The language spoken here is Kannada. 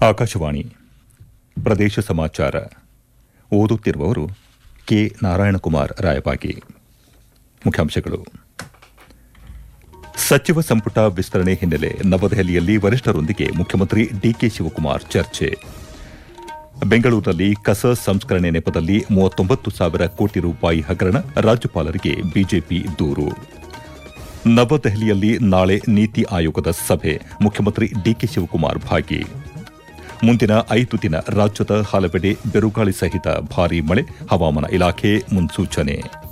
ಆಕಾಶವಾಣಿ ಪ್ರದೇಶ ಸಮಾಚಾರ ಓದುತ್ತಿರುವವರು ಕೆ ನಾರಾಯಣಕುಮಾರ್ ರಾಯಬಾಗಿ ಮುಖ್ಯಾಂಶಗಳು ಸಚಿವ ಸಂಪುಟ ವಿಸ್ತರಣೆ ಹಿನ್ನೆಲೆ ನವದೆಹಲಿಯಲ್ಲಿ ವರಿಷ್ಠರೊಂದಿಗೆ ಮುಖ್ಯಮಂತ್ರಿ ಡಿಕೆ ಶಿವಕುಮಾರ್ ಚರ್ಚೆ ಬೆಂಗಳೂರಿನಲ್ಲಿ ಕಸ ಸಂಸ್ಕರಣೆ ನೆಪದಲ್ಲಿ ಮೂವತ್ತೊಂಬತ್ತು ಸಾವಿರ ಕೋಟಿ ರೂಪಾಯಿ ಹಗರಣ ರಾಜ್ಯಪಾಲರಿಗೆ ಬಿಜೆಪಿ ದೂರು ನವದೆಹಲಿಯಲ್ಲಿ ನಾಳೆ ನೀತಿ ಆಯೋಗದ ಸಭೆ ಮುಖ್ಯಮಂತ್ರಿ ಡಿಕೆ ಶಿವಕುಮಾರ್ ಭಾಗಿ ಮುಂದಿನ ಐದು ದಿನ ರಾಜ್ಯದ ಹಲವೆಡೆ ಬಿರುಗಾಳಿ ಸಹಿತ ಭಾರೀ ಮಳೆ ಹವಾಮಾನ ಇಲಾಖೆ ಮುನ್ಸೂಚನೆ